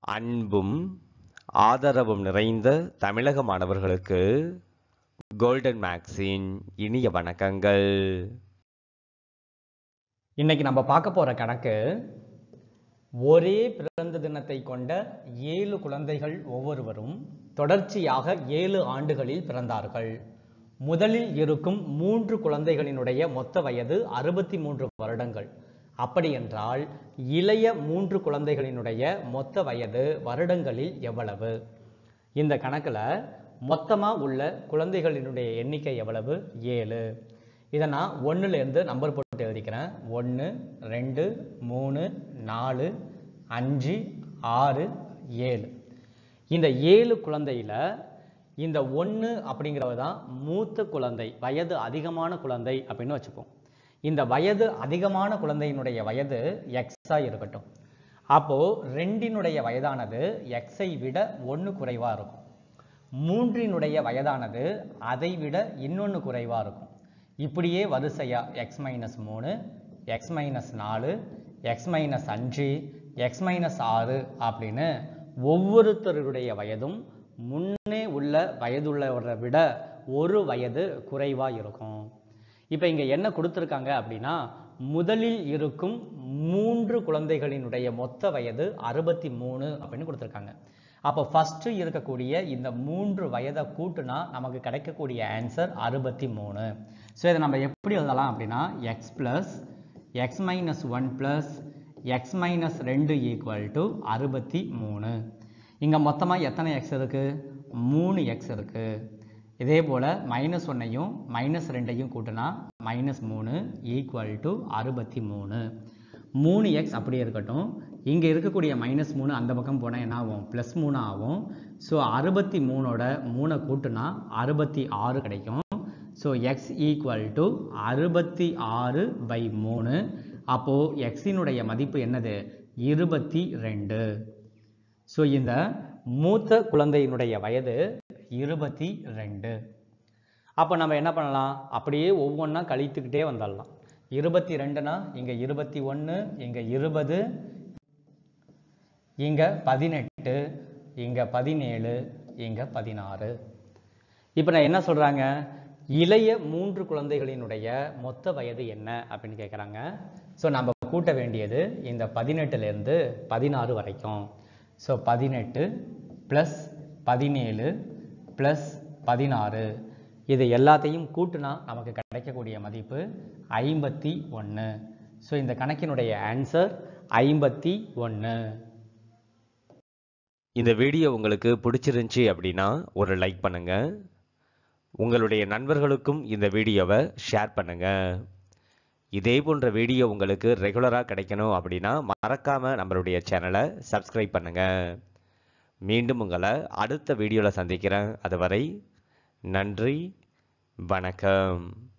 அன்பும் ஆதரவும் நிறைந்த தமிழக மாணவர்களுக்கு கோல்டன் மேக்ஸின் இனிய வணக்கங்கள் இன்னைக்கு நம்ம பார்க்க போற கணக்கு ஒரே பிறந்த தினத்தை கொண்ட ஏழு குழந்தைகள் ஒவ்வொருவரும் தொடர்ச்சியாக ஏழு ஆண்டுகளில் பிறந்தார்கள் முதலில் இருக்கும் மூன்று குழந்தைகளினுடைய மொத்த வயது அறுபத்தி மூன்று வருடங்கள் அப்படி என்றால் இளைய மூன்று குழந்தைகளினுடைய மொத்த வயது வருடங்களில் எவ்வளவு இந்த கணக்குல மொத்தமா உள்ள குழந்தைகளினுடைய எண்ணிக்கை எவ்வளவு ஏழு இதை நான் ஒண்ணுல இருந்து நம்பர் போட்டு எழுதிக்கிறேன் ஒன்று ரெண்டு மூணு நாலு அஞ்சு ஆறு ஏழு இந்த ஏழு குழந்தையில இந்த ஒன்று அப்படிங்கிறவ தான் மூத்த குழந்தை வயது அதிகமான குழந்தை அப்படின்னு வச்சுப்போம் இந்த வயது அதிகமான குழந்தையினுடைய வயது எக்ஸா இருக்கட்டும் அப்போ ரெண்டினுடைய வயதானது எக்ஸை விட ஒன்று குறைவா இருக்கும் மூன்றினுடைய வயதானது அதை விட இன்னொன்று குறைவா இருக்கும் இப்படியே வரிசையா எக்ஸ் மைனஸ் மூணு எக்ஸ் மைனஸ் நாலு எக்ஸ் மைனஸ் அஞ்சு எக்ஸ் மைனஸ் ஆறு அப்படின்னு ஒவ்வொருத்தருடைய வயதும் முன்னே உள்ள வயதுள்ளவரை விட ஒரு வயது குறைவா இருக்கும் இப்போ இங்க என்ன கொடுத்துருக்காங்க அப்படின்னா முதலில் இருக்கும் மூன்று குழந்தைகளினுடைய மொத்த வயது அறுபத்தி மூணு அப்படின்னு கொடுத்துருக்காங்க அப்போ ஃபர்ஸ்ட் இருக்கக்கூடிய இந்த மூன்று வயதை கூட்டுனா நமக்கு கிடைக்கக்கூடிய ஆன்சர் அறுபத்தி மூணு ஸோ இதை நம்ம எப்படி எழுதலாம் அப்படின்னா x plus x minus one plus x minus ரெண்டு ஈக்குவல் டு அறுபத்தி மூணு இங்கே மொத்தமாக எத்தனை எக்ஸ் இருக்கு மூணு எக்ஸ் இருக்கு இதே போல் மைனஸ் ஒன்னையும் மைனஸ் ரெண்டையும் கூட்டினா மைனஸ் மூணு ஈக்குவல் டு அறுபத்தி மூணு மூணு எக்ஸ் அப்படியே இருக்கட்டும் இங்கே இருக்கக்கூடிய மைனஸ் மூணு அந்த பக்கம் போனால் என்ன ஆகும் ப்ளஸ் மூணு ஆகும் ஸோ அறுபத்தி மூணோட மூணை கூட்டுனா அறுபத்தி ஆறு கிடைக்கும் ஸோ எக்ஸ் ஈக்குவல் டு அறுபத்தி ஆறு பை மூணு அப்போது எக்ஸினுடைய மதிப்பு என்னது இருபத்தி ரெண்டு ஸோ இந்த மூத்த குழந்தையினுடைய வயது இருபத்தி ரெண்டு அப்போ நம்ம என்ன பண்ணலாம் அப்படியே ஒவ்வொன்றா கழித்துக்கிட்டே வந்துடலாம் இருபத்தி ரெண்டுனா இங்கே இருபத்தி ஒன்று இங்கே இருபது இங்கே பதினெட்டு இங்கே பதினேழு இங்கே பதினாறு இப்போ நான் என்ன சொல்கிறாங்க இளைய மூன்று குழந்தைகளினுடைய மொத்த வயது என்ன அப்படின்னு கேட்குறாங்க ஸோ நம்ம கூட்ட வேண்டியது இந்த பதினெட்டுலேருந்து பதினாறு வரைக்கும் ஸோ பதினெட்டு ப்ளஸ் பதினேழு ப்ளஸ் பதினாறு இது எல்லாத்தையும் கூட்டுனா நமக்கு கிடைக்கக்கூடிய மதிப்பு ஐம்பத்தி ஒன்று ஸோ இந்த கணக்கினுடைய ஆன்சர் ஐம்பத்தி ஒன்று இந்த வீடியோ உங்களுக்கு பிடிச்சிருந்துச்சி அப்படின்னா ஒரு லைக் பண்ணுங்க உங்களுடைய நண்பர்களுக்கும் இந்த வீடியோவை ஷேர் பண்ணுங்க இதே போன்ற வீடியோ உங்களுக்கு ரெகுலராக கிடைக்கணும் அப்படின்னா மறக்காம நம்மளுடைய சேனலை சப்ஸ்கிரைப் பண்ணுங்க மீண்டும் உங்களை அடுத்த வீடியோவில் சந்திக்கிறேன் அதுவரை நன்றி வணக்கம்